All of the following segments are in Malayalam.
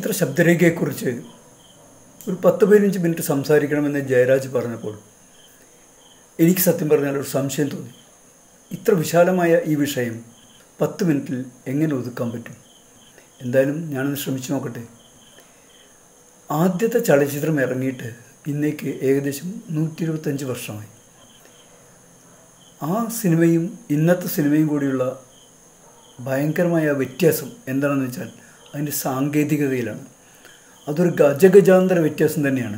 ചലച്ചിത്ര ശബ്ദരേഖയെക്കുറിച്ച് ഒരു പത്ത് പതിനഞ്ച് മിനിറ്റ് സംസാരിക്കണമെന്ന് ജയരാജ് പറഞ്ഞപ്പോൾ എനിക്ക് സത്യം പറഞ്ഞാൽ ഒരു സംശയം തോന്നി ഇത്ര വിശാലമായ ഈ വിഷയം പത്ത് മിനിറ്റിൽ എങ്ങനെ ഒതുക്കാൻ പറ്റും എന്തായാലും ഞാനൊന്ന് ശ്രമിച്ചു നോക്കട്ടെ ആദ്യത്തെ ചലച്ചിത്രം ഇറങ്ങിയിട്ട് ഇന്നേക്ക് ഏകദേശം നൂറ്റി ഇരുപത്തഞ്ച് വർഷമായി ആ സിനിമയും ഇന്നത്തെ സിനിമയും കൂടിയുള്ള ഭയങ്കരമായ വ്യത്യാസം എന്താണെന്ന് വെച്ചാൽ അതിൻ്റെ സാങ്കേതികതയിലാണ് അതൊരു ഗജഗജാന്തര വ്യത്യാസം തന്നെയാണ്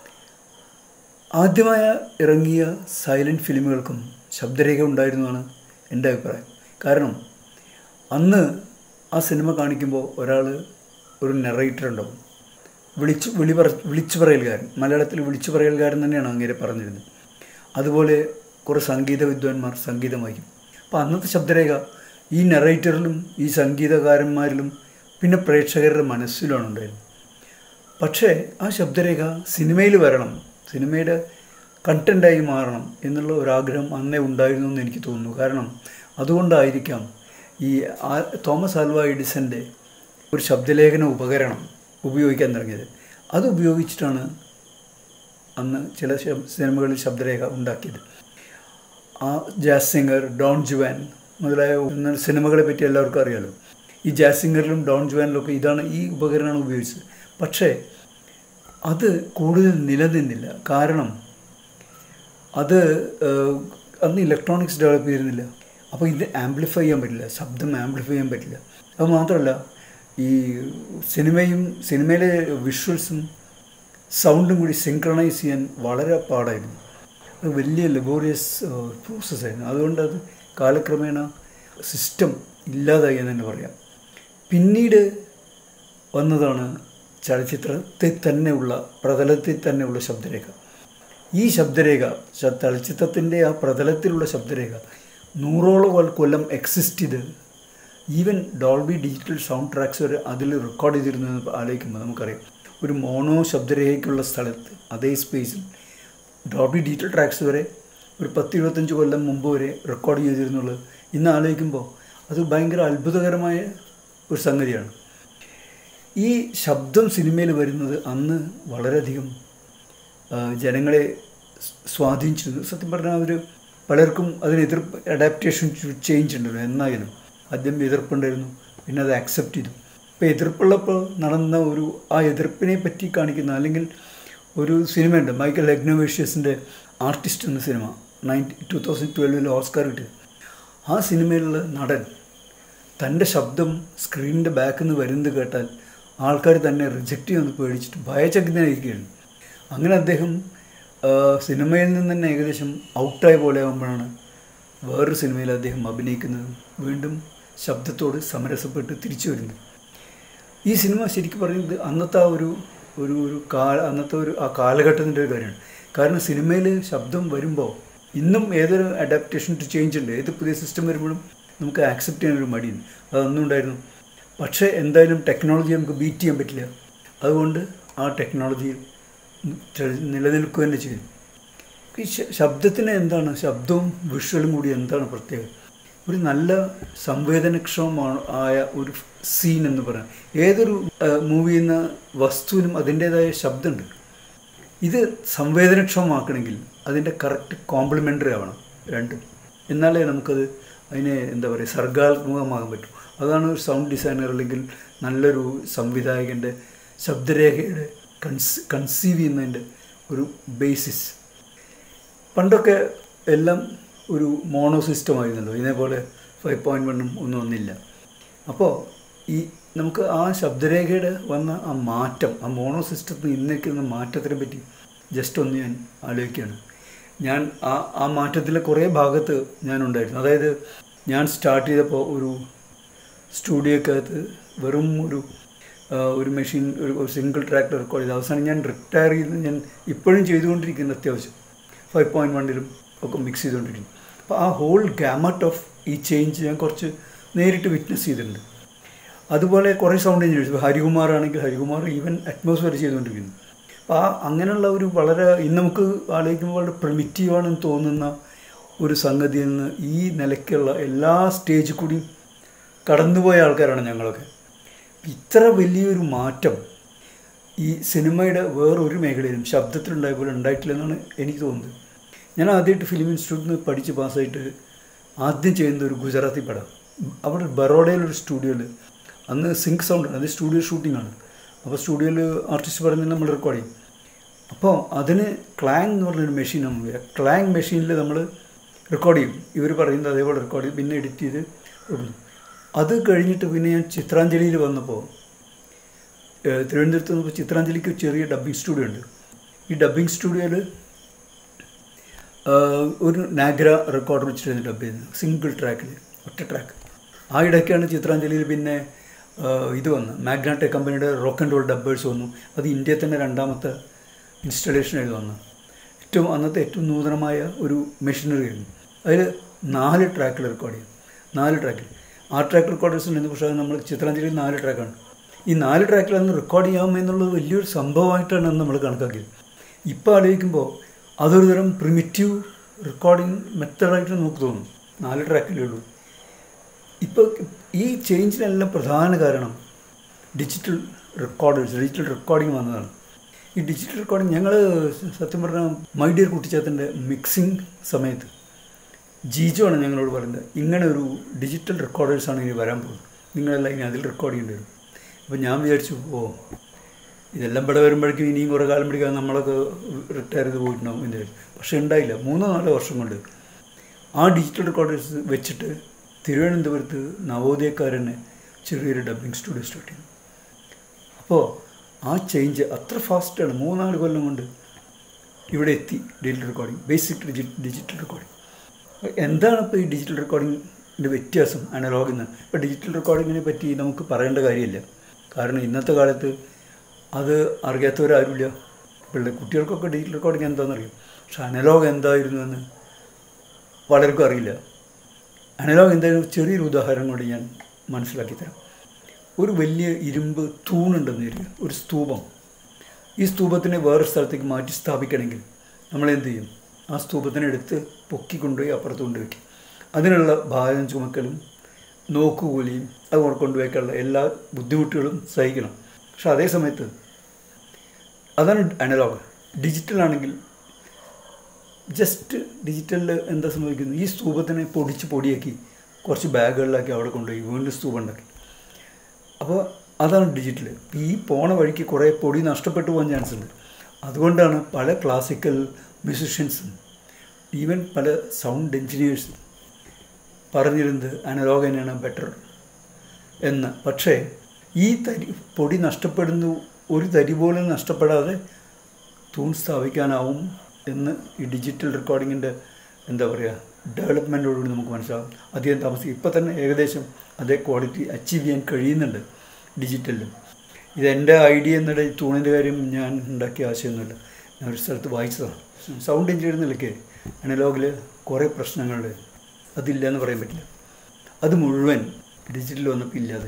ആദ്യമായ ഇറങ്ങിയ സൈലൻറ്റ് ഫിലിമുകൾക്കും ശബ്ദരേഖ ഉണ്ടായിരുന്നതാണ് എൻ്റെ അഭിപ്രായം കാരണം അന്ന് ആ സിനിമ കാണിക്കുമ്പോൾ ഒരാൾ ഒരു നെറേറ്റർ ഉണ്ടാവും വിളിച്ചു വിളി പറ വിളിച്ചു പറയൽകാരൻ മലയാളത്തിൽ വിളിച്ചു പറയൽകാരൻ തന്നെയാണ് അങ്ങനെ പറഞ്ഞിരുന്നത് അതുപോലെ കുറേ സംഗീത വിദ്വാൻമാർ സംഗീതം വായിക്കും അപ്പോൾ അന്നത്തെ ശബ്ദരേഖ ഈ നെറേറ്ററിലും ഈ സംഗീതകാരന്മാരിലും പിന്നെ പ്രേക്ഷകരുടെ മനസ്സിലാണ് ഉണ്ടായിരുന്നത് പക്ഷേ ആ ശബ്ദരേഖ സിനിമയിൽ വരണം സിനിമയുടെ കണ്ടൻ്റായി മാറണം എന്നുള്ള ഒരാഗ്രഹം അന്നേ ഉണ്ടായിരുന്നു എന്ന് എനിക്ക് തോന്നുന്നു കാരണം അതുകൊണ്ടായിരിക്കാം ഈ ആ- തോമസ് ആൽവ എഡിസൻ്റെ ഒരു ശബ്ദലേഖന ഉപകരണം ഉപയോഗിക്കാൻ തുടങ്ങിയത് അത് ഉപയോഗിച്ചിട്ടാണ് അന്ന് ചില ശബ്- സിനിമകളിൽ ശബ്ദരേഖ ഉണ്ടാക്കിയത് ആ ജാസ് സിംഗർ ഡോൺ ജുവാൻ മുതലായ ഒന്ന് സിനിമകളെ പറ്റി എല്ലാവർക്കും അറിയാലോ ഈ ജാസ് സിംഗറിലും ഡോൺ ജുവാനിലൊക്കെ ഇതാണ് ഈ ഉപകരണമാണ് ഉപയോഗിച്ചത് പക്ഷേ അത് കൂടുതൽ നിലനിന്നില്ല കാരണം അത് ഏഹ്, അന്ന് ഇലക്ട്രോണിക്സ് ഡെവലപ്പ് ചെയ്തിരുന്നില്ല അപ്പോൾ ഇത് ആംപ്ലിഫൈ ചെയ്യാൻ പറ്റില്ല ശബ്ദം ആംപ്ലിഫൈ ചെയ്യാൻ പറ്റില്ല അത് മാത്രമല്ല ഈ സിനിമയും സിനിമയിലെ വിഷ്വൽസും സൗണ്ടും കൂടി സിങ്ക്രണൈസ് ചെയ്യാൻ വളരെ പാടായിരുന്നു അത് വലിയ ലബോറിയസ് പ്രോസസ്സായിരുന്നു അതുകൊണ്ട് അത് കാലക്രമേണ സിസ്റ്റം ഇല്ലാതായി എന്ന് തന്നെ പറയാം പിന്നീട് വന്നതാണ് ചലച്ചിത്രത്തിൽ തന്നെയുള്ള പ്രതലത്തിൽ തന്നെയുള്ള ശബ്ദരേഖ ഈ ശബ്ദരേഖ ശ- ചലച്ചിത്രത്തിൻ്റെ ആ പ്രതലത്തിലുള്ള ശബ്ദരേഖ നൂറോളം കൊൽ- കൊല്ലം എക്സിസ്റ്റ് ചെയ്ത് even Dolby digital sound tracks വരെ അതിൽ റെക്കോർഡ് ചെയ്തിരുന്നു എന്ന് ആലോചിക്കുമ്പോൾ നമുക്കറിയാം ഒരു മോണോ ശബ്ദരേഖയ്ക്കുള്ള സ്ഥലത്ത് അതേ സ്പേസിൽ ഡോൾബി ഡിജിറ്റൽ ട്രാക്സ് വരെ ഒരു പത്ത് ഇരുപത്തഞ്ച് കൊല്ലം മുമ്പ് വരെ റെക്കോർഡ് ചെയ്തിരുന്നുള്ളത് ഇന്ന് ആലോചിക്കുമ്പോൾ അത് ഭയങ്കര അത്ഭുതകരമായ ഒരു സംഗതിയാണ് ഈ ശബ്ദം സിനിമയിൽ വരുന്നത് അന്ന് വളരെയധികം ആ, ജനങ്ങളെ സ് സ്വാധീനിച്ചിരുന്നു സത്യം പറഞ്ഞാൽ അവർ പലർക്കും അതിന് എതിർപ്പ് അഡാപ്റ്റേഷൻ ചേഞ്ച് ഉണ്ടല്ലോ എന്നായാലും ആദ്യം എതിർപ്പുണ്ടായിരുന്നു പിന്നെ അത് ആക്സെപ്റ്റ് ചെയ്തു ഇപ്പോൾ എതിർപ്പുള്ളപ്പോൾ നടന്ന ഒരു ആ എതിർപ്പിനെ പറ്റി കാണിക്കുന്ന അല്ലെങ്കിൽ ഒരു സിനിമയുണ്ട് മൈക്കൽ ലഗ്നോവേഷ്യസിൻ്റെ ആർട്ടിസ്റ്റ് എന്ന സിനിമ നയൻറ്റി ടു തൗസൻഡ് ട്വൽവിൽ ഓസ്കാർ കിട്ടിയത് ആ സിനിമയിലുള്ള നടൻ തൻ്റെ ശബ്ദം സ്ക്രീനിൻ്റെ ബാക്കിൽ നിന്ന് വരുന്നത് കേട്ടാൽ ആൾക്കാർ തന്നെ റിജക്റ്റ് ചെയ്യുമെന്ന് പേടിച്ചിട്ട് ഭയചകിതനായിരിക്കുകയാണ് അങ്ങനെ അദ്ദേഹം ആ, സിനിമയിൽ നിന്ന് തന്നെ ഏകദേശം ഔട്ടായ പോലെ ആകുമ്പോഴാണ് വേറൊരു സിനിമയിൽ അദ്ദേഹം അഭിനയിക്കുന്നതും വീണ്ടും ശബ്ദത്തോട് സമരസപ്പെട്ട് തിരിച്ചു വരുന്നത് ഈ സിനിമ ശരിക്കും പറയുന്നത് അന്നത്തെ ആ ഒരു ഒരു ഒരു കാല അന്നത്തെ ഒരു ആ കാലഘട്ടത്തിൻ്റെ ഒരു കാര്യമാണ് കാരണം സിനിമയിൽ ശബ്ദം വരുമ്പോൾ ഇന്നും ഏതൊരു അഡാപ്റ്റേഷൻ ടു ചേഞ്ച് ഉണ്ട് ഏത് പുതിയ സിസ്റ്റം വരുമ്പോഴും നമുക്ക് ആക്സെപ്റ്റ് ചെയ്യാനൊരു മടിയുണ്ട് അതൊന്നും ഉണ്ടായിരുന്നു പക്ഷേ എന്തായാലും ടെക്നോളജി നമുക്ക് ബീറ്റ് ചെയ്യാൻ പറ്റില്ല അതുകൊണ്ട് ആ ടെക്നോളജിയിൽ നിലനിൽക്കുക തന്നെ ചെയ്തു ഈ ശ- ശബ്ദത്തിന് എന്താണ് ശബ്ദവും വിഷ്വലും കൂടി എന്താണ് പ്രത്യേകത ഒരു നല്ല സംവേദനക്ഷമമാണ് ആയ ഒരു സീൻ എന്ന് പറയാം ഏതൊരു മൂവി എന്ന വസ്തുവിനും അതിൻ്റേതായ ശബ്ദമുണ്ട് ഇത് സംവേദനക്ഷമമാക്കണമെങ്കിൽ അതിൻ്റെ കറക്റ്റ് കോംപ്ലിമെൻ്ററി ആവണം രണ്ടും എന്നാലേ നമുക്കത് അതിനെ എന്താ പറയുക സർഗാത്മകമാകാൻ പറ്റും അതാണ് ഒരു സൗണ്ട് ഡിസൈനർ അല്ലെങ്കിൽ നല്ലൊരു സംവിധായകൻ്റെ ശബ്ദരേഖയുടെ കൺസ് കൺസീവ് ചെയ്യുന്നതിൻ്റെ ഒരു ബേസിസ് പണ്ടൊക്കെ എല്ലാം ഒരു മോണോ സിസ്റ്റം ആയിരുന്നല്ലോ ഇതേപോലെ ഫൈവ് പോയിൻറ്റ് വണ്ണും ഒന്നും ഒന്നില്ല അപ്പോൾ ഈ നമുക്ക് ആ ശബ്ദരേഖയുടെ വന്ന ആ മാറ്റം ആ മോണോ സിസ്റ്റത്തിൽ ഇന്നേക്കുന്ന മാറ്റത്തിനെ പറ്റി ജസ്റ്റ് ഒന്ന് ഞാൻ ആലോചിക്കുകയാണ് ഞാൻ ആ ആ മാറ്റത്തിലെ കുറേ ഭാഗത്ത് ഞാനുണ്ടായിരുന്നു അതായത് ഞാൻ സ്റ്റാർട്ട് ചെയ്തപ്പോൾ ഒരു സ്റ്റുഡിയോക്കകത്ത് വെറും ഒരു ആ, ഒരു മെഷീൻ ഒരു ഒരു സിംഗിൾ ട്രാക്ക് റെക്കോർഡ് ചെയ്ത് അവസാനം ഞാൻ റിട്ടയർ ചെയ്ത് ഞാൻ ഇപ്പോഴും ചെയ്തുകൊണ്ടിരിക്കുന്നു അത്യാവശ്യം ഫൈവ് പോയിൻറ്റ് വണ്ണിലും ഒക്കെ മിക്സ് ചെയ്തുകൊണ്ടിരിക്കുന്നു അപ്പോൾ ആ ഹോൾ ഗാമട്ട് ഓഫ് ഈ ചേഞ്ച് ഞാൻ കുറച്ച് നേരിട്ട് വിറ്റ്നസ് ചെയ്തിട്ടുണ്ട് അതുപോലെ കുറേ സൗണ്ട് എഞ്ചിനീയേഴ്സ് ഹരികുമാർ ആണെങ്കിൽ ഹരികുമാർ ഈവൻ അറ്റ്മോസ്ഫിയർ ചെയ്തുകൊണ്ടിരിക്കുന്നു അപ്പോൾ ആ അങ്ങനെയുള്ള ഒരു വളരെ ഇന്ന് നമുക്ക് ആലോചിക്കുമ്പോൾ വളരെ പ്രിമിറ്റീവാണെന്ന് തോന്നുന്ന ഒരു സംഗതിയിൽ നിന്ന് ഈ നിലയ്ക്കുള്ള എല്ലാ സ്റ്റേജിൽ കൂടിയും കടന്നുപോയ ആൾക്കാരാണ് ഞങ്ങളൊക്കെ ഇത്ര വലിയൊരു മാറ്റം ഈ സിനിമയുടെ വേറൊരു മേഖലയിലും ശബ്ദത്തിലുണ്ടായ പോലെ ഉണ്ടായിട്ടില്ലെന്നാണ് എനിക്ക് തോന്നുന്നത് ഞാൻ ആദ്യമായിട്ട് ഫിലിം ഇൻസ്റ്റിറ്റ്യൂട്ടിൽ നിന്ന് പഠിച്ച് പാസ്സായിട്ട് ആദ്യം ചെയ്യുന്ന ഒരു ഗുജറാത്തി പടം അവിടെ ബറോഡയിലൊരു സ്റ്റുഡിയോയിൽ അന്ന് സിങ്ക് സൗണ്ട് അത് സ്റ്റുഡിയോ ഷൂട്ടിംഗ് ആണ് അപ്പോൾ സ്റ്റുഡിയോയിൽ ആർട്ടിസ്റ്റ് പറഞ്ഞ് നമ്മൾ റെക്കോർഡ് ചെയ്യും അപ്പോൾ അതിന് ക്ലാങ് എന്ന് പറഞ്ഞൊരു മെഷീനാണ് ഉപയോഗിക്കുക ക്ലാങ് മെഷീനിൽ നമ്മൾ റെക്കോർഡ് ചെയ്യും ഇവർ പറയുന്നത് അതേപോലെ റെക്കോർഡ് ചെയ്യും പിന്നെ എഡിറ്റ് ചെയ്ത് ഇടുന്നു അത് കഴിഞ്ഞിട്ട് പിന്നെ ഞാൻ ചിത്രാഞ്ജലിയിൽ വന്നപ്പോൾ ഏഹ് തിരുവനന്തപുരത്ത് വന്നപ്പോൾ ചിത്രാഞ്ജലിക്ക് ഒരു ചെറിയ ഡബ്ബിംഗ് സ്റ്റുഡിയോ ഉണ്ട് ഈ ഡബ്ബിംഗ് സ്റ്റുഡിയോയിൽ ഒരു നാഗ്ര റെക്കോർഡർ വെച്ചിട്ടാണ് ഡബ് ചെയ്യുന്നത് സിംഗിൾ ട്രാക്കിൽ ഒറ്റ ട്രാക്ക് ആ ഇടയ്ക്കാണ് ചിത്രാഞ്ജലിയിൽ പിന്നെ ആഹ് ഇത് വന്നു മാഗ്നാട്ടെ കമ്പനിയുടെ റോക്ക് ആൻഡ് റോൾ ഡബ്ബേഴ്സ് വന്നു അത് ഇന്ത്യയിൽ തന്നെ രണ്ടാമത്തെ ഇൻസ്റ്റലേഷനായിരുന്നു വന്നു ഏറ്റവും അന്നത്തെ ഏറ്റവും നൂതനമായ ഒരു മെഷീനറി ആയിരുന്നു അതിൽ നാല് ട്രാക്കിൽ റെക്കോർഡ് ചെയ്യും നാല് ട്രാക്കിൽ ആ ട്രാക്ക് റെക്കോർഡേഴ്സ് ഉണ്ട് പക്ഷേ നമ്മൾ ചിത്രാഞ്ജലിയിൽ നാല് ട്രാക്കാണ് ഈ നാല് ട്രാക്കിൽ അന്ന് റെക്കോർഡ് ചെയ്യാം എന്നുള്ളത് വലിയൊരു സംഭവമായിട്ടാണ് അന്ന് നമ്മൾ കണക്കാക്കിയത് ഇപ്പോൾ ആലോചിക്കുമ്പോൾ അതൊരു തരം പ്രിമിറ്റീവ് റെക്കോർഡിംഗ് മെത്തഡായിട്ട് നമുക്ക് തോന്നും നാല് ട്രാക്കിലേ ഉള്ളൂ ഇപ്പോൾ ഈ ചേഞ്ചിനെല്ലാം പ്രധാന കാരണം ഡിജിറ്റൽ റെക്കോർഡേഴ്സ് ഡിജിറ്റൽ റെക്കോർഡിംഗ് വന്നതാണ് ഈ ഡിജിറ്റൽ റെക്കോർഡിംഗ് ഞങ്ങൾ സത്യം പറഞ്ഞാൽ മൈ ഡിയർ കുട്ടിച്ചാത്തൻ്റെ മിക്സിംഗ് സമയത്ത് ജീജോ ആണ് ഞങ്ങളോട് പറയുന്നത് ഇങ്ങനെ ഒരു ഡിജിറ്റൽ റെക്കോർഡേഴ്സാണ് ഇനി വരാൻ പോകുന്നത് നിങ്ങളെല്ലാം ഇനി അതിൽ റെക്കോർഡ് ചെയ്യേണ്ടി വരും അപ്പോൾ ഞാൻ വിചാരിച്ചു ഓ ഇതെല്ലാം ഇവിടെ വരുമ്പോഴേക്കും ഇനിയും കുറേ കാലം പിടിക്കാതെ നമ്മളൊക്കെ റിട്ടയർ ചെയ്ത് പോയിട്ടുണ്ടാവും എന്ന് വിചാരിച്ചു പക്ഷേ ഉണ്ടായില്ല മൂന്നോ നാലോ വർഷം കൊണ്ട് ആ ഡിജിറ്റൽ റെക്കോർഡേഴ്സ് വെച്ചിട്ട് തിരുവനന്തപുരത്ത് നവോദയക്കാരനെ ചെറിയൊരു ഡബ്ബിംഗ് സ്റ്റുഡിയോ സ്റ്റാർട്ട് ചെയ്തു അപ്പോൾ ആ ചേഞ്ച് അത്ര ഫാസ്റ്റാണ് മൂന്നാല് കൊല്ലം കൊണ്ട് ഇവിടെ എത്തി digital recording basic digital recording എന്താണ് ഇപ്പോൾ ഈ ഡിജിറ്റൽ റെക്കോർഡിങ്ങിൻ്റെ വ്യത്യാസം അനലോഗിൽ നിന്ന് ഇപ്പോൾ ഡിജിറ്റൽ റെക്കോർഡിങ്ങിനെ പറ്റി നമുക്ക് പറയേണ്ട കാര്യമില്ല കാരണം ഇന്നത്തെ കാലത്ത് അത് അറിയാത്തവരാരുമില്ല പിള്ളേ കുട്ടികൾക്കൊക്കെ ഡിജിറ്റൽ റെക്കോർഡിംഗ് എന്താണെന്നറിയും പക്ഷെ അനലോഗ് എന്തായിരുന്നു എന്ന് പലർക്കും അറിയില്ല അനലോഗ് എന്തായാലും ചെറിയൊരു ഉദാഹരണം കൊണ്ട് ഞാൻ മനസ്സിലാക്കി തരാം ഒരു വലിയ ഇരുമ്പ് തൂണുണ്ടെന്ന് വരിക ഒരു സ്തൂപം ഈ സ്തൂപത്തിനെ വേറെ സ്ഥലത്തേക്ക് മാറ്റി സ്ഥാപിക്കണമെങ്കിൽ നമ്മൾ എന്ത് ചെയ്യും ആ സ്തൂപത്തിനെ എടുത്ത് പൊക്കി കൊണ്ടുപോയി അപ്പുറത്ത് കൊണ്ടുവയ്ക്കും അതിനുള്ള ഭാരം ചുമക്കലും നോക്കുകൂലിയും അത് കൊണ്ടുപോയേക്കുള്ള എല്ലാ ബുദ്ധിമുട്ടുകളും സഹിക്കണം പക്ഷെ അതേ സമയത്ത് അതാണ് അനലോഗ് ഡിജിറ്റൽ ആണെങ്കിൽ ജസ്റ്റ് ഡിജിറ്റലിൽ എന്താ സംഭവിക്കുന്നത് ഈ സ്തൂപത്തിനെ പൊടിച്ച് പൊടിയാക്കി കുറച്ച് ബാഗുകളിലാക്കി അവിടെ കൊണ്ടുപോയി വീണ്ടും സ്തൂപം ഉണ്ടാക്കി അപ്പോൾ അതാണ് ഡിജിറ്റൽ ഈ പോണ വഴിക്ക് കുറേ പൊടി നഷ്ടപ്പെട്ടു പോകാൻ ചാൻസ് ഉണ്ട് അതുകൊണ്ടാണ് പല ക്ലാസിക്കൽ മ്യൂസിഷ്യൻസും ഈവൻ പല സൗണ്ട് എൻജിനീയേഴ്സും പറഞ്ഞിരുന്നത് അനലോഗ് തന്നെയാണ് ബെറ്റർ എന്ന് പക്ഷേ ഈ തരി പൊടി നഷ്ടപ്പെടുന്നു ഒരു തരി പോലും നഷ്ടപ്പെടാതെ തൂൺ സ്ഥാപിക്കാനാവും എന്ന് ഈ ഡിജിറ്റൽ റെക്കോർഡിങ്ങിൻ്റെ എന്താ പറയുക ഡെവലപ്മെൻറ്റോടുകൂടി നമുക്ക് മനസ്സിലാവും അധികം താമസിക്കും ഇപ്പം തന്നെ ഏകദേശം അതേ ക്വാളിറ്റി അച്ചീവ് ചെയ്യാൻ കഴിയുന്നുണ്ട് ഡിജിറ്റലിലും ഇതെൻ്റെ ഐഡിയ എന്നുള്ള ഈ തൂണിൻ്റെ കാര്യം ഞാൻ ഉണ്ടാക്കിയ ആശയമൊന്നുമില്ല ഞാൻ ഒരു സ്ഥലത്ത് വായിച്ചതാണ് സൗണ്ട് എഞ്ചിനീയർ നിലയ്ക്ക് അനലോഗിൽ കുറേ പ്രശ്നങ്ങളുണ്ട് അതില്ല എന്ന് പറയാൻ പറ്റില്ല അത് മുഴുവൻ ഡിജിറ്റൽ വന്നപ്പോൾ ഇല്ലാതെ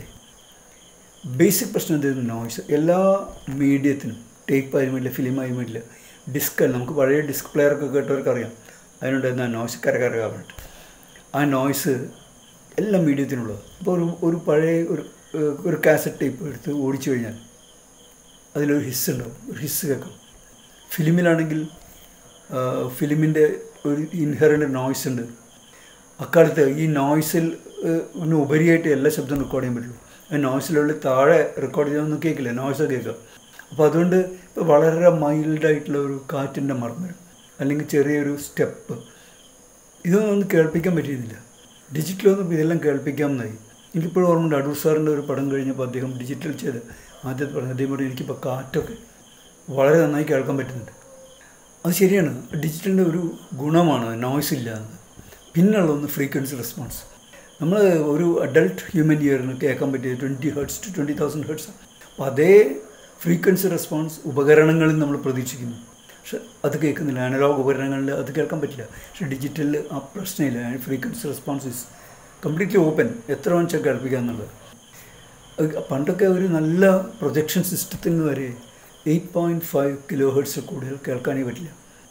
ബേസിക് പ്രശ്നം എന്തായിരുന്നു നോയ്സ് എല്ലാ മീഡിയത്തിനും ടേപ്പ് ആയാലും വേണ്ടില്ല ഫിലിം ആയാലും വേണ്ടില്ല ഡിസ്ക് നമുക്ക് പഴയ ഡിസ്ക് പ്ലെയറൊക്കെ കേട്ടവർക്ക് അറിയാം അതിനുണ്ടായിരുന്ന ആ നോയ്സ് കരകരകാൻ വേണ്ടിയിട്ട് ആ നോയ്സ് എല്ലാ മീഡിയത്തിനുള്ളത് ഇപ്പോൾ ഒരു ഒരു പഴയ ഒരു ഒരു കാസറ്റ് ടേപ്പ് എടുത്ത് ഓടിച്ചു കഴിഞ്ഞാൽ അതിലൊരു ഹിസ് ഉണ്ടാവും ഒരു ഹിസ് കേൾക്കാം ഫിലിമിലാണെങ്കിൽ ഫിലിമിൻ്റെ ഒരു ഇൻഹറൻ്റ് നോയ്സ് ഉണ്ട് അക്കാലത്ത് ഈ നോയ്സിൽ ഉപരിയായിട്ട് എല്ലാ ശബ്ദവും റെക്കോർഡ് ചെയ്യാൻ പറ്റുള്ളൂ ആ നോയ്സിലുള്ള താഴെ റെക്കോർഡ് ചെയ്യാനൊന്നും കേൾക്കില്ല നോയ്സ് കേൾക്കാം അപ്പോൾ അതുകൊണ്ട് ഇപ്പോൾ വളരെ മൈൽഡായിട്ടുള്ള ഒരു കാറ്റിൻ്റെ മർമ്മരം അല്ലെങ്കിൽ ചെറിയൊരു സ്റ്റെപ്പ് ഇതൊന്നും ഒന്ന് കേൾപ്പിക്കാൻ പറ്റിയിരുന്നില്ല ഡിജിറ്റൽ വന്നപ്പോൾ ഇതെല്ലാം കേൾപ്പിക്കാമെന്നായി എനിക്കിപ്പോഴും ഓർമ്മയുണ്ട് അടൂർ സാറിൻ്റെ ഒരു പടം കഴിഞ്ഞപ്പോൾ അദ്ദേഹം ഡിജിറ്റൽ ചെയ്ത് ആദ്യത്തെ പടം അദ്ദേഹം പറഞ്ഞു എനിക്കിപ്പോൾ കാറ്റൊക്കെ വളരെ നന്നായി കേൾക്കാൻ പറ്റുന്നുണ്ട് അത് ശരിയാണ് ഡിജിറ്റലിൻ്റെ ഒരു ഗുണമാണ് നോയ്സ് ഇല്ല എന്നത് പിന്നുള്ള ഒന്ന് ഫ്രീക്വൻസി റെസ്പോൺസ് നമ്മൾ ഒരു അഡൾട്ട് ഹ്യൂമൻ ഇയറിന് കേൾക്കാൻ പറ്റിയ twenty hertz to twenty thousand hertz അപ്പോൾ അതേ ഫ്രീക്വൻസി റെസ്പോൺസ് ഉപകരണങ്ങളിൽ നമ്മൾ പ്രതീക്ഷിക്കുന്നു പക്ഷെ അത് കേൾക്കുന്നില്ല അനലോഗ് ഉപകരണങ്ങളിൽ അത് കേൾക്കാൻ പറ്റില്ല പക്ഷെ ഡിജിറ്റലിൽ ആ പ്രശ്നമില്ല frequency response is completely open എത്ര വെച്ചാൽ കേൾപ്പിക്കുക എന്നുള്ളത് പണ്ടൊക്കെ ഒരു നല്ല പ്രൊജക്ഷൻ സിസ്റ്റത്തിന് വരെ eight point five kilo hertz കൂടുതൽ കേൾക്കാനേ പറ്റില്ല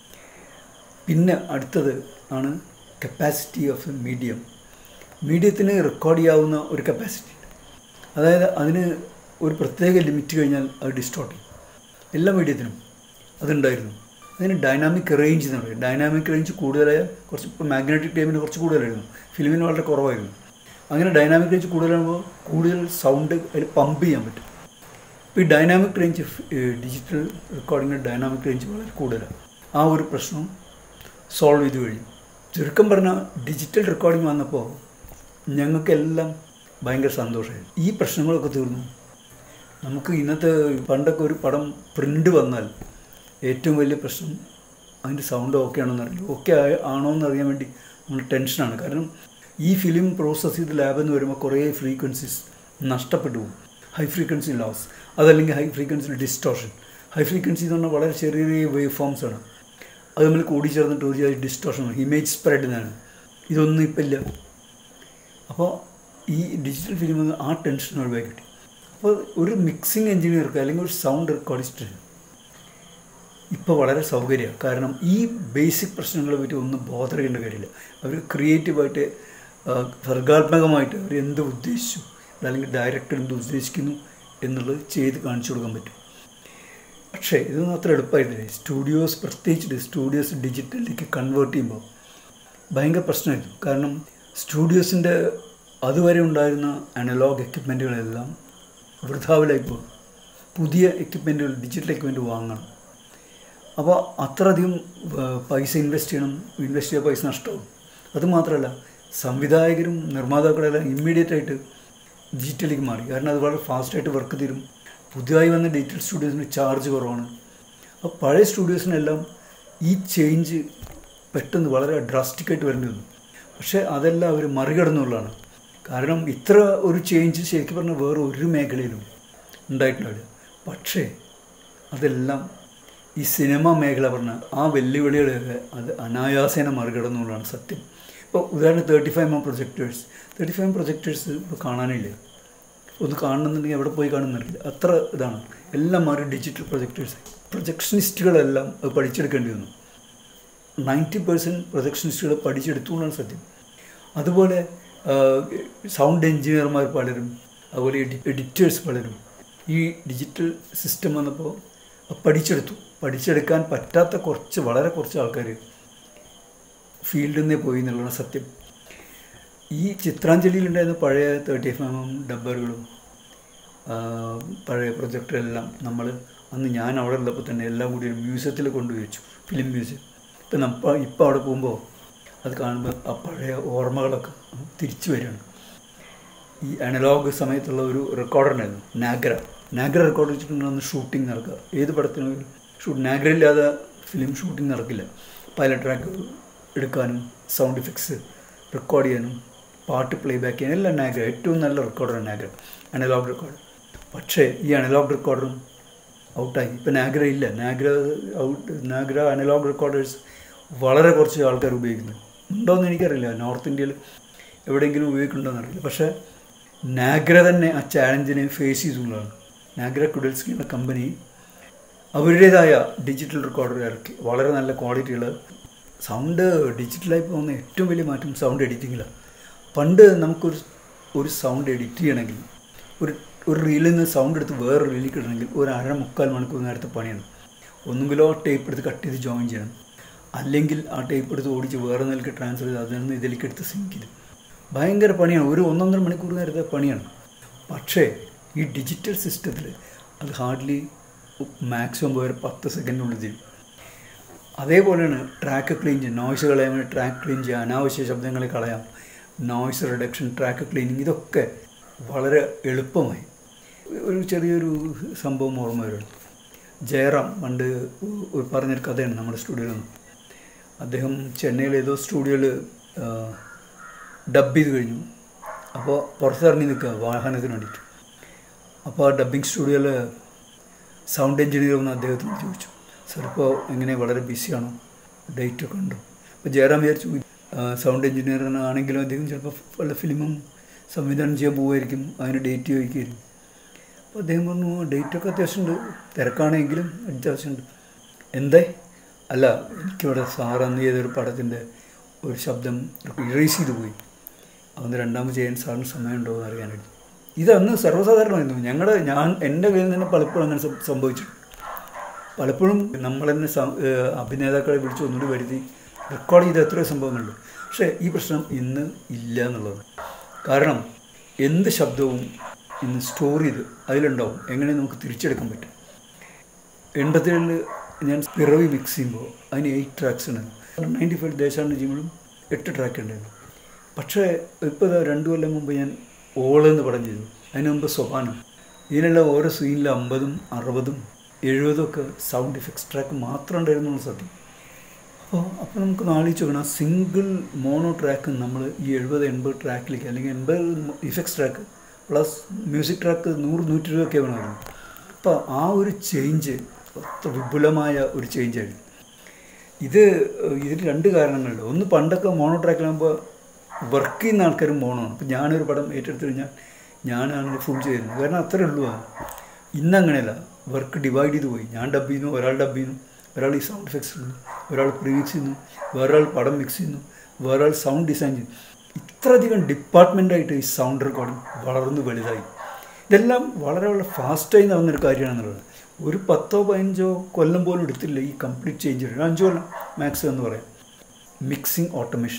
പിന്നെ അടുത്തത് ആണ് കപ്പാസിറ്റി ഓഫ് എ മീഡിയം മീഡിയത്തിന് റെക്കോർഡ് ചെയ്യാവുന്ന ഒരു കപ്പാസിറ്റി അതായത് അതിന് ഒരു പ്രത്യേക ലിമിറ്റ് കഴിഞ്ഞാൽ അത് ഡിസ്റ്റോർട്ട് ചെയ്യും എല്ലാ മീഡിയത്തിനും അതുണ്ടായിരുന്നു അതിന് ഡൈനാമിക് റേഞ്ച് എന്ന് പറയും ഡൈനാമിക് റേഞ്ച് കൂടുതലായ കുറച്ച് ഇപ്പോൾ മാഗ്നറ്റിക് ടൈമിന് കുറച്ച് കൂടുതലായിരുന്നു ഫിലിമിന് വളരെ കുറവായിരുന്നു അങ്ങനെ ഡൈനാമിക് റേഞ്ച് കൂടുതലാകുമ്പോൾ കൂടുതൽ സൗണ്ട് അതിൽ പമ്പ് ചെയ്യാൻ പറ്റും ഇപ്പോൾ ഈ ഡൈനാമിക് റേഞ്ച് ഡിജിറ്റൽ റെക്കോർഡിങ്ങിൻ്റെ ഡൈനാമിക് റേഞ്ച് വളരെ കൂടുതലാണ് ആ ഒരു പ്രശ്നം സോൾവ് ചെയ്ത് കഴിഞ്ഞു ചുരുക്കം പറഞ്ഞാൽ ഡിജിറ്റൽ റെക്കോർഡിംഗ് വന്നപ്പോൾ ഞങ്ങൾക്കെല്ലാം ഭയങ്കര സന്തോഷമായിരുന്നു ഈ പ്രശ്നങ്ങളൊക്കെ തീർന്നു നമുക്ക് ഇന്നത്തെ പണ്ടൊക്കെ ഒരു പടം പ്രിൻ്റ് വന്നാൽ ഏറ്റവും വലിയ പ്രശ്നം അതിൻ്റെ സൗണ്ട് ഓക്കെ ആണോ എന്നറിയില്ല ഓക്കെ ആണോ എന്ന് അറിയാൻ വേണ്ടി നമ്മൾ ടെൻഷനാണ് കാരണം ഈ ഫിലിം പ്രോസസ്സ് ചെയ്ത് ലാബിൽ നിന്ന് വരുമ്പോൾ കുറേ ഫ്രീക്വൻസീസ് നഷ്ടപ്പെട്ടു പോകും ഹൈ ഫ്രീക്വൻസി ലോസ് അതല്ലെങ്കിൽ high frequency distortion high frequency എന്ന് പറഞ്ഞാൽ വളരെ ചെറിയ ചെറിയ വേവ് ഫോംസ് ആണ് അത് തമ്മിൽ കൂടിച്ചേർന്നിട്ട് ഒരു ഡിസ്റ്റോഷൻ ഇമേജ് സ്പ്രെഡ് എന്നാണ് ഇതൊന്നും ഇപ്പം ഇല്ല അപ്പോൾ ഈ ഡിജിറ്റൽ ഫിലിം ആ ടെൻഷൻ ഒഴിവാക്കി കിട്ടി അപ്പോൾ ഒരു മിക്സിംഗ് എഞ്ചിനീയർക്ക് അല്ലെങ്കിൽ ഒരു സൗണ്ട് റെക്കോർഡിസ്റ്റ് ഇപ്പോൾ വളരെ സൗകര്യമാണ് കാരണം ഈ ബേസിക് പ്രശ്നങ്ങളെ പറ്റി ഒന്നും ബോധറിയേണ്ട കാര്യമില്ല അവർ ക്രിയേറ്റീവായിട്ട് സർഗാത്മകമായിട്ട് അവർ എന്ത് ഉദ്ദേശിച്ചു അല്ലെങ്കിൽ ഡയറക്ടർ എന്ത് ഉദ്ദേശിക്കുന്നു എന്നുള്ളത് ചെയ്ത് കാണിച്ചു കൊടുക്കാൻ പറ്റും പക്ഷേ ഇതൊന്നും അത്ര എളുപ്പമായിട്ടില്ല സ്റ്റുഡിയോസ് പ്രത്യേകിച്ചിട്ട് സ്റ്റുഡിയോസ് ഡിജിറ്റലിലേക്ക് കൺവേർട്ട് ചെയ്യുമ്പോൾ ഭയങ്കര പ്രശ്നമായിരുന്നു കാരണം സ്റ്റുഡിയോസിൻ്റെ അതുവരെ ഉണ്ടായിരുന്ന അനലോഗ് എക്യുപ്മെൻറ്റുകളെല്ലാം വൃഥാവിലായി പോകും പുതിയ എക്യുപ്മെൻറ്റുകൾ ഡിജിറ്റൽ എക്യുപ്മെൻറ്റ് വാങ്ങണം അപ്പോൾ അത്രയധികം പൈസ ഇൻവെസ്റ്റ് ചെയ്യണം ഇൻവെസ്റ്റ് ചെയ്ത പൈസ നഷ്ടവും അതുമാത്രമല്ല സംവിധായകരും നിർമ്മാതാക്കളെല്ലാം ഇമ്മീഡിയറ്റ് ആയിട്ട് ഡിജിറ്റലിലേക്ക് മാറി കാരണം അത് വളരെ ഫാസ്റ്റായിട്ട് വർക്ക് തരും പുതിയതായി വന്ന ഡിജിറ്റൽ സ്റ്റുഡിയോസിന് ചാർജ് കുറവാണ് അപ്പോൾ പഴയ സ്റ്റുഡിയോസിനെല്ലാം ഈ ചേഞ്ച് പെട്ടെന്ന് വളരെ ഡ്രാസ്റ്റിക്കായിട്ട് വരേണ്ടി വന്നു പക്ഷേ അതെല്ലാം അവർ മറികടന്നുള്ളതാണ് കാരണം ഇത്ര ഒരു ചേഞ്ച് ശരിക്കും പറഞ്ഞാൽ വേറെ ഒരു മേഖലയിലും ഉണ്ടായിട്ടുണ്ടാവില്ല പക്ഷേ അതെല്ലാം ഈ സിനിമ മേഖല പറഞ്ഞ ആ വെല്ലുവിളികളെയൊക്കെ അത് അനായാസേന മറികടന്നുള്ളതാണ് സത്യം ഇപ്പോൾ ഉദാഹരണം thirty five M projectors thirty five M projectors ഇപ്പോൾ കാണാനില്ല ഒന്ന് കാണണമെന്നുണ്ടെങ്കിൽ എവിടെ പോയി കാണുന്നറിയില്ല അത്ര ഇതാണ് എല്ലാം മാറി ഡിജിറ്റൽ പ്രൊജക്ടേഴ്സ് പ്രൊജക്ഷനിസ്റ്റുകളെല്ലാം അത് പഠിച്ചെടുക്കേണ്ടി വന്നു നയൻറ്റി പെർസെൻറ്റ് പ്രൊജക്ഷനിസ്റ്റുകൾ പഠിച്ചെടുത്തുകൊണ്ടാണ് സത്യം അതുപോലെ സൗണ്ട് എഞ്ചിനീയർമാർ പലരും അതുപോലെ എഡിറ്റേഴ്സ് പലരും ഈ ഡിജിറ്റൽ സിസ്റ്റം വന്നപ്പോൾ പഠിച്ചെടുത്തു പഠിച്ചെടുക്കാൻ പറ്റാത്ത കുറച്ച് വളരെ കുറച്ച് ആൾക്കാർ ഫീൽഡിൽ നിന്നേ പോയി എന്നുള്ളതാണ് സത്യം ഈ ചിത്രാഞ്ജലിയിലുണ്ടായിരുന്ന പഴയ തേർട്ടി എഫ് എം ഡബ്ബറുകളും പഴയ പ്രൊജക്ടറെല്ലാം നമ്മൾ അന്ന് ഞാൻ അവിടെ ഉള്ളപ്പോൾ തന്നെ എല്ലാം കൂടി ഒരു മ്യൂസിയത്തിൽ കൊണ്ടുപോയി വെച്ചു ഫിലിം മ്യൂസിയം ഇപ്പം നമ്മൾ ഇപ്പോൾ അവിടെ പോകുമ്പോൾ അത് കാണുമ്പോൾ ആ പഴയ ഓർമ്മകളൊക്കെ തിരിച്ചു വരികയാണ് ഈ അനലോഗ് സമയത്തുള്ള ഒരു റെക്കോർഡറുണ്ടായിരുന്നു നാഗ്ര നാഗ്ര റെക്കോർഡ് വെച്ചിട്ടുണ്ടെന്ന് ഷൂട്ടിംഗ് നടക്കുക ഏത് പടത്തിനും ഷൂട്ട് നാഗ്ര ഇല്ലാതെ ഫിലിം ഷൂട്ടിംഗ് നടക്കില്ല പൈലറ്റ് ട്രാക്ക് എടുക്കാനും സൗണ്ട് ഇഫക്ട്സ് റെക്കോർഡ് ചെയ്യാനും പാട്ട് പ്ലേ ബാക്ക് ചെയ്യാനും എല്ലാം നാഗ്ര ഏറ്റവും നല്ല റെക്കോർഡറാണ് നാഗ്ര അനലോഗ് റെക്കോർഡ് പക്ഷേ ഈ അനലോഗ് റെക്കോർഡറും ഔട്ടായി ഇപ്പം നാഗ്ര ഇല്ല Nagra out Nagra analogue recorders വളരെ കുറച്ച് ആൾക്കാർ ഉപയോഗിക്കുന്നു ഉണ്ടോയെന്ന് എനിക്കറിയില്ല നോർത്ത് ഇന്ത്യയിൽ എവിടെയെങ്കിലും ഉപയോഗിക്കുന്നുണ്ടോയെന്ന് അറിയില്ല പക്ഷേ നാഗ്ര തന്നെ ആ ചാലഞ്ചിനെ ഫേസ് ചെയ്തുള്ളതാണ് നാഗ്ര കുഡൽസ്കി എന്ന കമ്പനി അവരുടേതായ ഡിജിറ്റൽ റെക്കോർഡർ ഇറക്കി വളരെ നല്ല ക്വാളിറ്റിയുള്ള സൗണ്ട് ഡിജിറ്റലായി പോകുന്ന ഏറ്റവും വലിയ മാറ്റം സൗണ്ട് എഡിറ്റിങ്ങിലാണ് പണ്ട് നമുക്കൊരു ഒരു സൗണ്ട് എഡിറ്റ് ചെയ്യണമെങ്കിൽ ഒരു ഒരു റീലിൽ നിന്ന് സൗണ്ട് എടുത്ത് വേറെ റീലിൽ ഇടണമെങ്കിൽ ഒരു അര മുക്കാൽ മണിക്കൂർ നേരത്തെ പണിയാണ് ഒന്നുകിലോ ടേപ്പ് എടുത്ത് കട്ട് ചെയ്ത് ജോയിൻ ചെയ്യണം അല്ലെങ്കിൽ ആ ടേപ്പ് എടുത്ത് ഓടിച്ച് വേറെ നിലക്ക് ട്രാൻസ്ഫർ ചെയ്ത് അതിൽ നിന്ന് ഇതിലേക്ക് എടുത്ത് സിങ്ക് ചെയ്ത് ഭയങ്കര പണിയാണ് ഒരു ഒന്നൊന്നര മണിക്കൂർ നേരത്തെ പണിയാണ് പക്ഷേ ഈ ഡിജിറ്റൽ സിസ്റ്റത്തിൽ അത് ഹാർഡ്ലി മാക്സിമം പോയ പത്ത് സെക്കൻഡിനുള്ളിൽ ചെയ്യും അതേപോലെയാണ് ട്രാക്ക് ക്ലീൻ ചെയ്യുക നോയ്സ് കളയാൻ വേണ്ടി ട്രാക്ക് ക്ലീൻ ചെയ്യുക അനാവശ്യ ശബ്ദങ്ങളെ കളയാം നോയ്സ് റിഡക്ഷൻ ട്രാക്ക് ക്ലീനിങ് ഇതൊക്കെ വളരെ എളുപ്പമായി ഒരു ചെറിയൊരു സംഭവം ഓർമ്മ വരുന്നു ജയറാം പണ്ട് ഒരു പറഞ്ഞൊരു കഥയാണ് നമ്മുടെ സ്റ്റുഡിയോയിൽ നിന്ന് അദ്ദേഹം ചെന്നൈയിൽ ഏതോ സ്റ്റുഡിയോയിൽ ഡബ് ചെയ്ത് കഴിഞ്ഞു അപ്പോൾ പുറത്തിറങ്ങി നിൽക്കുക വാഹനത്തിന് വേണ്ടിയിട്ട് അപ്പോൾ ആ ഡബ്ബിങ് സ്റ്റുഡിയോയിൽ സൗണ്ട് എഞ്ചിനീയർ ഒന്ന് അദ്ദേഹത്തിന് ചോദിച്ചു സാർ ഇപ്പോൾ എങ്ങനെ വളരെ ബിസിയാണോ ഡേറ്റ് ഒക്കെ ഉണ്ടോ അപ്പോൾ ജയറാം വിചാരിച്ചു സൗണ്ട് എഞ്ചിനീയർ ആണെങ്കിലും അദ്ദേഹം ചിലപ്പോൾ വല്ല ഫിലിമും സംവിധാനം ചെയ്യാൻ പോകുമായിരിക്കും അതിന് ഡേറ്റ് ചോദിക്കുമായിരിക്കും അപ്പോൾ അദ്ദേഹം പറഞ്ഞു ഡേറ്റൊക്കെ അത്യാവശ്യമുണ്ട് തിരക്കാണെങ്കിലും അത്യാവശ്യമുണ്ട് എന്തേ അല്ല എനിക്കിവിടെ സാർ അന്ന് ചെയ്തൊരു പടത്തിൻ്റെ ഒരു ശബ്ദം ഇറേസ് ചെയ്ത് പോയി അതൊന്ന് രണ്ടാമത് ചെയ്യാൻ സാറിന് സമയമുണ്ടോ എന്ന് അറിയാനായിട്ട് ഇതന്ന് സർവ്വസാധാരണമായിരുന്നു ഞങ്ങളുടെ ഞാൻ എൻ്റെ കയ്യിൽ തന്നെ പലപ്പോഴും അങ്ങനെ സംഭവിച്ചു പലപ്പോഴും നമ്മൾ തന്നെ സം- ഏഹ് അഭിനേതാക്കളെ വിളിച്ച് ഒന്നുകൂടി വരുത്തി റെക്കോർഡ് ചെയ്ത എത്രയോ സംഭവങ്ങളുണ്ട് പക്ഷേ ഈ പ്രശ്നം ഇന്ന് ഇല്ല എന്നുള്ളത് കാരണം എന്ത് ശബ്ദവും ഇന്ന് സ്റ്റോർ ചെയ്ത് അതിലുണ്ടാവും എങ്ങനെ നമുക്ക് തിരിച്ചെടുക്കാൻ പറ്റും എൺപത്തിയേഴിൽ ഞാൻ പിറവി മിക്സ് ചെയ്യുമ്പോൾ അതിന് എയ്റ്റ് ട്രാക്സ് ഉണ്ടായിരുന്നു നയൻറ്റി ഫൈവ് ദേശാണ്ട് ചെയ്യുമ്പോഴും എട്ട് ട്രാക്ക് ഉണ്ടായിരുന്നു പക്ഷേ ഇപ്പോൾ ഇതാ രണ്ട് കൊല്ലം മുമ്പ് ഞാൻ ഓളെന്ന് പടം ചെയ്തു അതിന് മുമ്പ് സൊപാനം ഇതിനെല്ലാം ഓരോ സീനിലും അമ്പതും അറുപതും എഴുപതും ഒക്കെ സൗണ്ട് ഇഫക്ട്സ് ട്രാക്ക് മാത്രം ഉണ്ടായിരുന്നു എന്നുള്ള സത്യം അപ്പോൾ അപ്പോൾ നമുക്ക് നാളിച്ച് നോക്കണം ആ സിംഗിൾ മോണോ ട്രാക്ക് നമ്മൾ ഈ എഴുപത് എൺപത് ട്രാക്കിലേക്ക് അല്ലെങ്കിൽ എൺപത് effects track plus music track നൂറ് നൂറ്റി ഇരുപതൊക്കെ വേണമായിരുന്നു അപ്പോൾ ആ ഒരു ചേഞ്ച് അത്ര വിപുലമായ ഒരു ചേഞ്ചായിരുന്നു ഇത് ഇതിന് രണ്ട് കാരണങ്ങളുണ്ട് ഒന്ന് പണ്ടൊക്കെ മോണോ ട്രാക്കിലാകുമ്പോൾ വർക്ക് ചെയ്യുന്ന ആൾക്കാരും മോണോണ് അപ്പം ഞാനൊരു പടം ഏറ്റെടുത്ത് കഴിഞ്ഞാൽ ഞാനാണ് ഫുൾ ചെയ്യുന്നത് കാരണം അത്രേ ഉള്ളൂ അത് ഇന്നങ്ങനെയല്ല വർക്ക് ഡിവൈഡ് ചെയ്ത് പോയി ഞാൻ ഡബ് ചെയ്യുന്നു ഒരാൾ ഡബ് ചെയ്യുന്നു ഒരാൾ ഈ സൗണ്ട് എഫക്ട്സ് ചെയ്യുന്നു ഒരാൾ പ്രീമിക്സ് ചെയ്യുന്നു വേറൊരാൾ പടം മിക്സ് ചെയ്യുന്നു വേറൊരാൾ സൗണ്ട് ഡിസൈൻ ചെയ്യുന്നു ഇത്രയധികം ഡിപ്പാർട്ട്മെൻ്റായിട്ട് ഈ സൗണ്ട് റെക്കോർഡിംഗ് വളർന്നു വലുതായി ഇതെല്ലാം വളരെ വളരെ ഫാസ്റ്റായി നടന്നൊരു കാര്യമാണെന്നുള്ളത് ഒരു പത്തോ പതിനഞ്ചോ കൊല്ലം പോലും എടുത്തില്ല ഈ കംപ്ലീറ്റ് ചേഞ്ച് ഒരു അഞ്ച് കൊല്ലം മാക്സ് എന്ന് പറയാം മിക്സിംഗ് ഓട്ടോമേഷൻ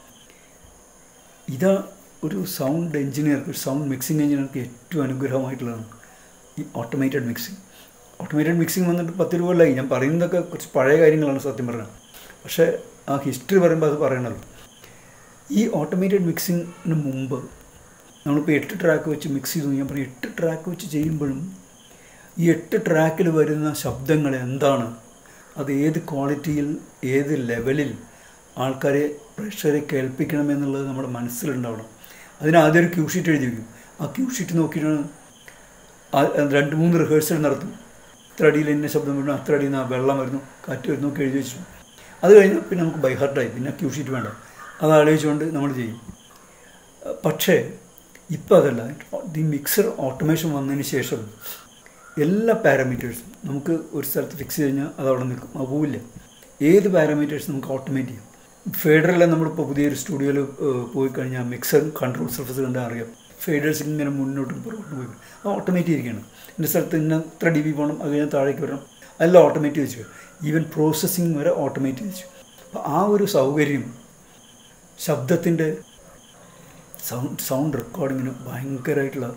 ഇതാ ഒരു സൗണ്ട് എഞ്ചിനീയർക്ക് ഒരു സൗണ്ട് മിക്സിംഗ് എഞ്ചിനീയർക്ക് ഏറ്റവും അനുഗ്രഹമായിട്ടുള്ളതാണ് ഈ ഓട്ടോമേറ്റഡ് മിക്സിംഗ് ഓട്ടോമേറ്റഡ് മിക്സിംഗ് വന്നിട്ട് പത്ത് രൂപ കൊല്ലമായി ഞാൻ പറയുന്നതൊക്കെ കുറച്ച് പഴയ കാര്യങ്ങളാണ് സത്യം പറഞ്ഞത് പക്ഷേ ആ ഹിസ്റ്ററി പറയുമ്പോൾ അത് പറയണല്ലോ ഈ ഓട്ടോമേറ്റഡ് മിക്സിങ്ങിന് മുമ്പ് നമ്മളിപ്പോൾ എട്ട് ട്രാക്ക് വെച്ച് മിക്സ് ചെയ്തു ഞാൻ പറയും എട്ട് ട്രാക്ക് വെച്ച് ചെയ്യുമ്പോഴും ഈ എട്ട് ട്രാക്കിൽ വരുന്ന ശബ്ദങ്ങൾ എന്താണ് അത് ഏത് ക്വാളിറ്റിയിൽ ഏത് ലെവലിൽ ആൾക്കാരെ പ്രേക്ഷകരെ കേൾപ്പിക്കണമെന്നുള്ളത് നമ്മുടെ മനസ്സിലുണ്ടാവണം അതിന് ആദ്യം ഒരു ക്യൂ ഷീറ്റ് എഴുതി വയ്ക്കും ആ ക്യൂ ഷീറ്റ് നോക്കിയിട്ടാണ് ആ- രണ്ട് മൂന്ന് റിഹേഴ്സൽ നടത്തും ഇത്ര അടിയിൽ ഇന്ന ശബ്ദം വരുന്നു അത്ര അടിയിൽ നിന്ന് വെള്ളം വരുന്നു കാറ്റ് വരുന്നു ഒക്കെ എഴുതി വെച്ചു അത് കഴിഞ്ഞ് പിന്നെ നമുക്ക് ബൈഹാർട്ടായി പിന്നെ ക്യൂ ഷീറ്റ് വേണ്ട അത് ആലോചിച്ചുകൊണ്ട് നമ്മൾ ചെയ്യും പക്ഷേ ഇപ്പോൾ അതല്ല ഈ മിക്സർ ഓട്ടോമേഷൻ വന്നതിന് ശേഷം എല്ലാ പാരാമീറ്റേഴ്സും നമുക്ക് ഒരു സ്ഥലത്ത് ഫിക്സ് ചെയ്ത് കഴിഞ്ഞാൽ അത് അവിടെ നിൽക്കും അത് പോവില്ല ഏത് പാരാമീറ്റേഴ്സ് നമുക്ക് ഓട്ടോമേറ്റ് ചെയ്യാം ഫേഡറെല്ലാം നമ്മളിപ്പോൾ പുതിയൊരു സ്റ്റുഡിയോയിൽ പോയി കഴിഞ്ഞാൽ മിക്സർ കൺട്രോൾ സർഫസ് കണ്ടാൽ അറിയാം ഫേഡേഴ്സ് ഇങ്ങനെ മുന്നോട്ടും പുറകോട്ടും പോയി അത് ഓട്ടോമേറ്റ് ചെയ്തിരിക്കുകയാണ് എൻ്റെ സ്ഥലത്ത് ഇന്ന ഇത്ര ഡി ബി പോകണം അത് കഴിഞ്ഞാൽ താഴേക്ക് വരണം അതെല്ലാം ഓട്ടോമേറ്റ് വെച്ചു ഈവൻ പ്രോസസ്സിങ് വരെ ഓട്ടോമേറ്റ് വെച്ചു അപ്പോൾ ആ ഒരു സൗകര്യം ശബ്ദത്തിൻ്റെ സൗണ്ട് സൗണ്ട് റെക്കോർഡിങ്ങിന് ഭയങ്കരമായിട്ടുള്ള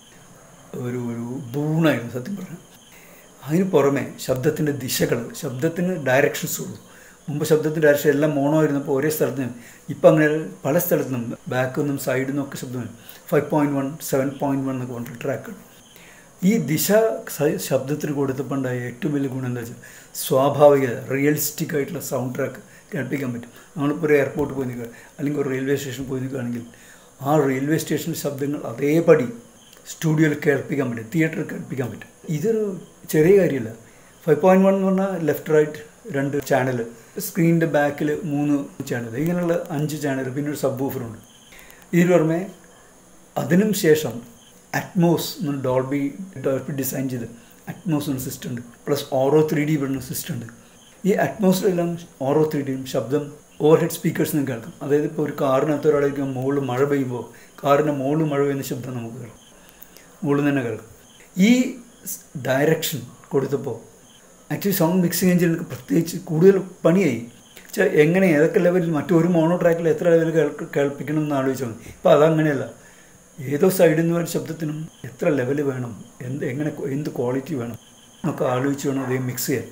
ഒരു ഒരു ബൂണായിരുന്നു സത്യം പറഞ്ഞാൽ അതിന് പുറമെ ശബ്ദത്തിൻ്റെ ദിശകൾ ശബ്ദത്തിന് ഡയറക്ഷൻസ് ഉള്ളൂ മുമ്പ് ശബ്ദത്തിൻ്റെ ഡയറക്ഷൻ എല്ലാം മോണോ ആയിരുന്നപ്പോൾ ഒരേ സ്ഥലത്ത് നിന്ന് ഇപ്പം അങ്ങനെ പല സ്ഥലത്തു നിന്നും ബാക്കിൽ നിന്നും സൈഡിൽ നിന്നും ഒക്കെ ശബ്ദം five point one seven point one എന്നൊക്കെ പറഞ്ഞിട്ട് ട്രാക്കുകൾ ഈ ദിശ സ- ശബ്ദത്തിന് കൊടുത്തപ്പോൾ ഉണ്ടായ ഏറ്റവും വലിയ ഗുണം എന്താ വെച്ചാൽ സ്വാഭാവിക റിയലിസ്റ്റിക് ആയിട്ടുള്ള സൗണ്ട് ട്രാക്ക് കേൾപ്പിക്കാൻ പറ്റും നമ്മളിപ്പോൾ ഒരു എയർപോർട്ട് പോയി നിൽക്കുക അല്ലെങ്കിൽ ഒരു റെയിൽവേ സ്റ്റേഷൻ പോയി നിൽക്കുകയാണെങ്കിൽ ആ റെയിൽവേ സ്റ്റേഷൻ ശബ്ദങ്ങൾ അതേപടി സ്റ്റുഡിയോയിൽ കേൾപ്പിക്കാൻ പറ്റും തിയേറ്ററിൽ കേൾപ്പിക്കാൻ പറ്റും ഇതൊരു ചെറിയ കാര്യമല്ല ഫൈവ് പോയിൻറ്റ് വൺ എന്ന് പറഞ്ഞാൽ ലെഫ്റ്റ് റൈറ്റ് രണ്ട് ചാനൽ സ്ക്രീനിൻ്റെ ബാക്കിൽ മൂന്ന് ചാനൽ ഇങ്ങനെയുള്ള അഞ്ച് ചാനൽ പിന്നെ ഒരു സബ് ഉണ്ട് ഇതിന് പുറമെ അതിനും ശേഷം അറ്റ്മോസ് എന്ന് ഡോൾബി ഡോൾബി ഡിസൈൻ ചെയ്ത് അറ്റ്മോസ് എന്ന സിസ്റ്റം ഉണ്ട് പ്ലസ് ഓറോ ത്രീ ഡി പറയുന്ന സിസ്റ്റം ഉണ്ട് ഈ അറ്റ്മോസിലെല്ലാം ഓറോ ത്രീ ഡിയും ശബ്ദം ഓവർ ഹെഡ് സ്പീക്കേഴ്സ് നിന്ന് കേൾക്കാം അതായത് ഇപ്പോൾ ഒരു കാറിനകത്ത് ഒരാളേക്ക് മുകളിൽ മഴ പെയ്യുമ്പോൾ കാറിൻ്റെ മുകളിൽ മഴ പെയ്യുന്ന ശബ്ദം നമുക്ക് കേൾക്കാം മുകളിൽ തന്നെ കേൾക്കാം ഈ ഡയറക്ഷൻ കൊടുത്തപ്പോൾ ആക്ച്വലി സൗണ്ട് മിക്സിംഗ് എഞ്ചിനൊക്കെ പ്രത്യേകിച്ച് കൂടുതൽ പണിയായി വെച്ചാൽ എങ്ങനെ ഏതൊക്കെ ലെവലിൽ മറ്റൊരു മോണോ ട്രാക്കിൽ എത്ര ലെവൽ കേൾക്ക് കേൾപ്പിക്കണം എന്ന് ആലോചിച്ചാൽ മതി ഇപ്പോൾ അതങ്ങനെയല്ല ഏതോ സൈഡിൽ നിന്ന് വരുന്ന ശബ്ദത്തിനും എത്ര ലെവൽ വേണം എന്ത് എങ്ങനെ എന്ത് ക്വാളിറ്റി വേണം എന്നൊക്കെ ആലോചിച്ച് വേണം അതേ മിക്സ് ചെയ്യാൻ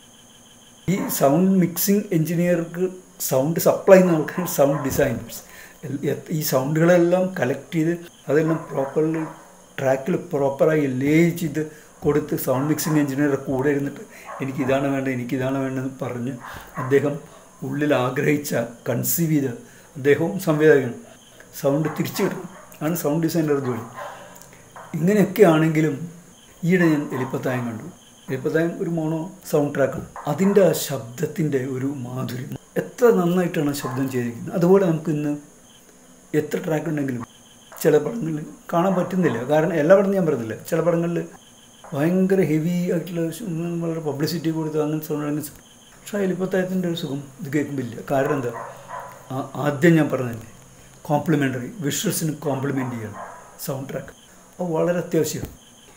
ഈ സൗണ്ട് മിക്സിംഗ് എഞ്ചിനീയർക്ക് സൗണ്ട് സപ്ലൈ ചെയ്യുന്ന ആൾക്കാർ സൗണ്ട് ഡിസൈനേഴ്സ് ഈ സൗണ്ടുകളെല്ലാം കളക്ട് ചെയ്ത് അതെല്ലാം പ്രോപ്പർലി ട്രാക്കിൽ പ്രോപ്പറായി ലേ ചെയ്ത് കൊടുത്ത് സൗണ്ട് മിക്സിംഗ് എഞ്ചിനീയറുടെ കൂടെ ഇരുന്നിട്ട് എനിക്ക് ഇതാണ് വേണ്ടത് എനിക്ക് ഇതാണ് വേണ്ടതെന്ന് പറഞ്ഞ് അദ്ദേഹം ഉള്ളിൽ ആഗ്രഹിച്ച കൺസീവ് ചെയ്ത അദ്ദേഹവും സംവിധായകനും സൗണ്ട് തിരിച്ചു കിട്ടണം ആണ് സൗണ്ട് ഡിസൈനറുടെ ജോലി ഇങ്ങനെയൊക്കെ ആണെങ്കിലും ഈയിടെ ഞാൻ എലിപ്പത്തായം കണ്ടു എലിപ്പത്തായം ഒരു മോണോ സൗണ്ട് ട്രാക്കാണ് അതിൻ്റെ ആ ശബ്ദത്തിൻ്റെ ഒരു മാധുര്യം എത്ര നന്നായിട്ടാണ് ആ ശബ്ദം ചെയ്തിരിക്കുന്നത് അതുപോലെ നമുക്ക് ഇന്ന് എത്ര ട്രാക്ക് ഉണ്ടെങ്കിലും ചില പടങ്ങളിൽ കാണാൻ പറ്റുന്നില്ല കാരണം എല്ലാ പടം ഞാൻ പറയുന്നില്ല ചില പടങ്ങളിൽ ഭയങ്കര ഹെവി ആയിട്ടുള്ള ശ- ഉം വളരെ പബ്ലിസിറ്റി കൊടുത്ത് അങ്ങനെ സൗണ്ട് അങ്ങനെ പക്ഷേ എലിപ്പത്തായത്തിൻ്റെ ഒരു സുഖം ഇത് കേൾക്കുമ്പില്ല കാരണം എന്താ ആ- ആദ്യം ഞാൻ പറഞ്ഞതല്ലേ കോംപ്ലിമെൻ്ററി വിഷ്വൽസിന് കോംപ്ലിമെൻ്റ് ചെയ്യണം സൗണ്ട് ട്രാക്ക് അത് വളരെ അത്യാവശ്യമാണ്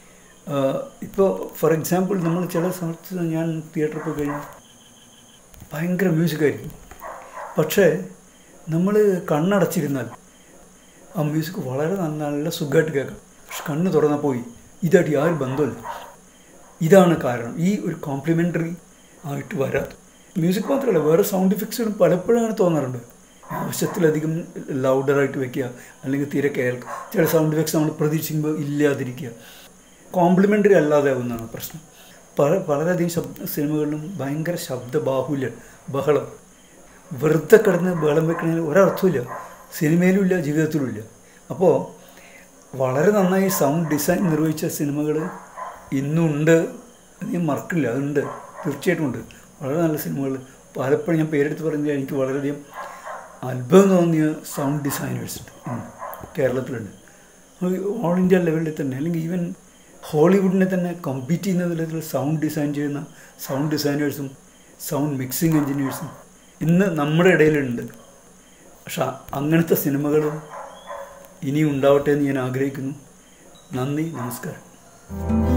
ഇപ്പോൾ ഫോർ എക്സാമ്പിൾ നമ്മൾ ചില സ്ഥലത്ത് ഞാൻ തിയേറ്ററിൽ പോയി കഴിഞ്ഞാൽ ഭയങ്കര മ്യൂസിക്കായിരിക്കും പക്ഷേ നമ്മൾ കണ്ണടച്ചിരുന്നാൽ ആ മ്യൂസിക് വളരെ നല്ല നല്ല സുഖമായിട്ട് കേൾക്കാം പക്ഷെ കണ്ണ് തുറന്നാൽ പോയി ഇതായിട്ട് യാതൊരു ബന്ധമില്ല ഇതാണ് കാരണം ഈ ഒരു കോംപ്ലിമെൻ്ററി ആയിട്ട് വരാത്ത മ്യൂസിക് മാത്രമല്ല വേറെ സൗണ്ട് ഇഫക്ട്സുകളും പലപ്പോഴും അങ്ങനെ തോന്നാറുണ്ട് ആവശ്യത്തിലധികം ലൗഡറായിട്ട് വെക്കുക അല്ലെങ്കിൽ തീരെ കേൾക്കുക ചില സൗണ്ട് ഇഫക്ട്സ് നമ്മൾ പ്രതീക്ഷിക്കുമ്പോൾ ഇല്ലാതിരിക്കുക കോംപ്ലിമെൻ്ററി അല്ലാതെ ആവുന്നതാണ് പ്രശ്നം പല വളരെയധികം ശബ്ദ സിനിമകളിലും ഭയങ്കര ശബ്ദ ബാഹുല്യം ബഹളം വെറുതെ കിടന്ന് ബഹളം വെക്കണതിന് ഒരർത്ഥമില്ല സിനിമയിലും ഇല്ല ജീവിതത്തിലും ഇല്ല അപ്പോൾ വളരെ നന്നായി സൗണ്ട് ഡിസൈൻ നിർവഹിച്ച സിനിമകൾ ഇന്നുണ്ട് അത് ഞാൻ മറക്കില്ല അതുണ്ട് തീർച്ചയായിട്ടും ഉണ്ട് വളരെ നല്ല സിനിമകൾ പലപ്പോഴും ഞാൻ പേരെടുത്ത് പറഞ്ഞാൽ എനിക്ക് വളരെയധികം അത്ഭുതം തോന്നിയ സൗണ്ട് ഡിസൈനേഴ്സ് ഉണ്ട് ഇന്ന് കേരളത്തിലുണ്ട് ഓൾ ഇന്ത്യ ലെവലിൽ തന്നെ അല്ലെങ്കിൽ ഈവൻ ഹോളിവുഡിനെ തന്നെ കമ്പീറ്റ് ചെയ്യുന്ന തരത്തിൽ സൗണ്ട് ഡിസൈൻ ചെയ്യുന്ന സൗണ്ട് ഡിസൈനേഴ്സും സൗണ്ട് മിക്സിംഗ് എഞ്ചിനീയേഴ്സും ഇന്ന് നമ്മുടെ ഇടയിലുണ്ട് പക്ഷെ അങ്ങനത്തെ സിനിമകൾ ഇനി ഉണ്ടാവട്ടെ എന്ന് ഞാൻ ആഗ്രഹിക്കുന്നു നന്ദി നമസ്കാരം